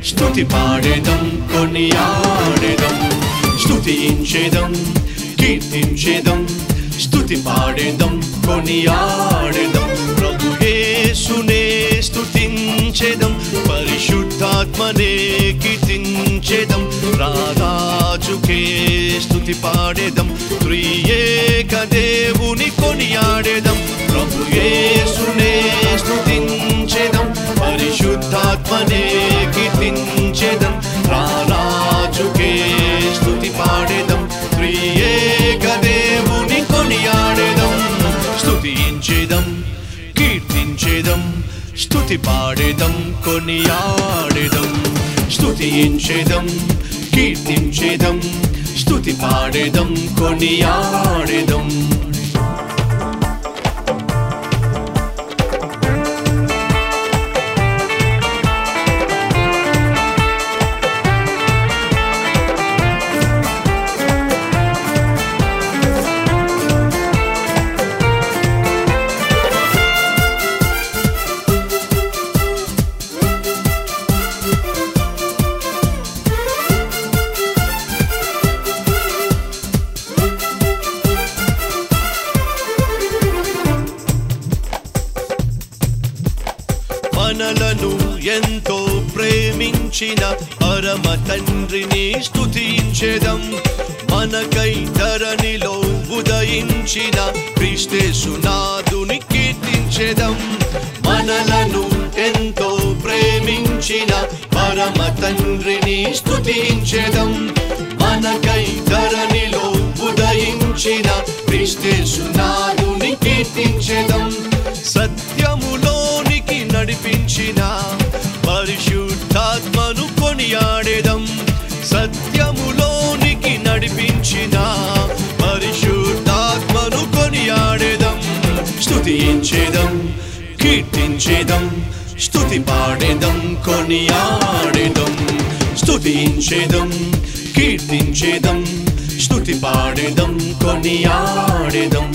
స్తుతి పాడేదం కొనియాడేదం స్తుతించేదం కీర్తించేదం స్తుతి పాడేదం కొనియాడేదం ప్రభు యేసునే స్తుతించేదం పరిశుద్ధాత్మనే కీర్తించేదం రారాజుకే స్తుతి పాడేదం త్రియేక దేవుని కొనియాడేదం ప్రభు యేసునే స్తుతించేదం పరిశుద్ధాత్మనే కీర్తించేదం రారాజుకే స్తుతి పాడేదం త్రియేక దేవుని కొనియాడేదం స్తుతించేదం కీర్తించేదం స్తుతి పాడేదం కొనియాడేదం స్తుతించేదం కీర్తించేదం స్తుతి పాడేదం కొనియాడేదం మనలను ఎంతో ప్రేమించిన పరమ తండ్రిని స్తుతించెదం మనకై ధరణిలో ఉదయించిన క్రీస్తేసునాథుని కీర్తించెదం మనలను ఎంతో ప్రేమించిన పరమ తండ్రిని స్తుతించెదం మనకై ధరణిలో ఉదయించిన క్రీస్తేసునాథుని కీర్తించెదం సత్యములోనికి నడిపించిన పరిశుద్ధాత్మను కొనియాడేదం సత్యములోనికి నడిపించిన పరిశుద్ధాత్మను కొనియాడేదం స్తుతించేదం కీర్తించేదం స్తుతి పాడేదం కొనియాడేదం స్తుతించేదం కీర్తించేదం స్తుతి పాడేదం కొనియాడేదం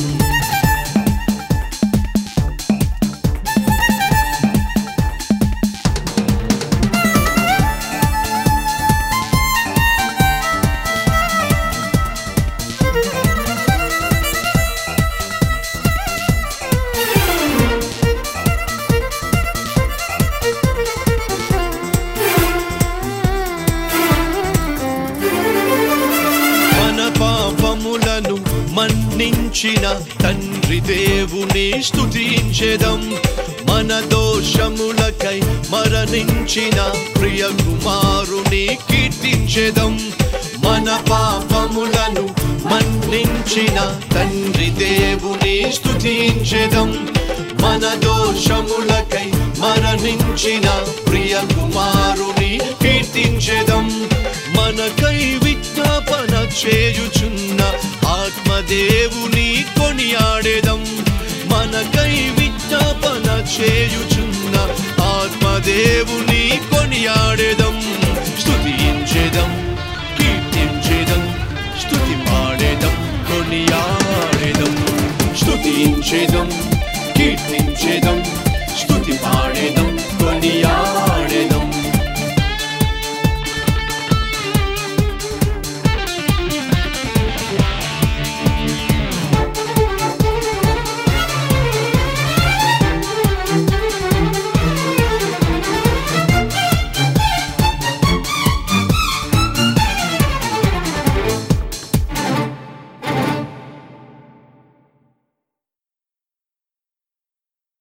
మన పాపములను మన్నించిన తండ్రి దేవుని స్తుతించెదం మన దోషములకై మరణించిన ప్రియ కుమారుని కీర్తించెదం మన పాపములను మన్నించిన తండ్రి దేవుని స్తుతించెదం మన దోషములకై మరణించిన ప్రియ కుమారుని కీర్తించెదం మనకై విజ్ఞాపన చేయుచున్న ఆత్మదేవుని కొనియాడేదం మనకై విజ్ఞాపన చేయుచున్న ఆత్మదేవుని కొనియాడేదం స్తుతించేదం కీర్తించేదం స్తుతి పాడేదం కొనియాడేదం స్తుతించేదం కీర్తించేదం స్తుతి పాడేదం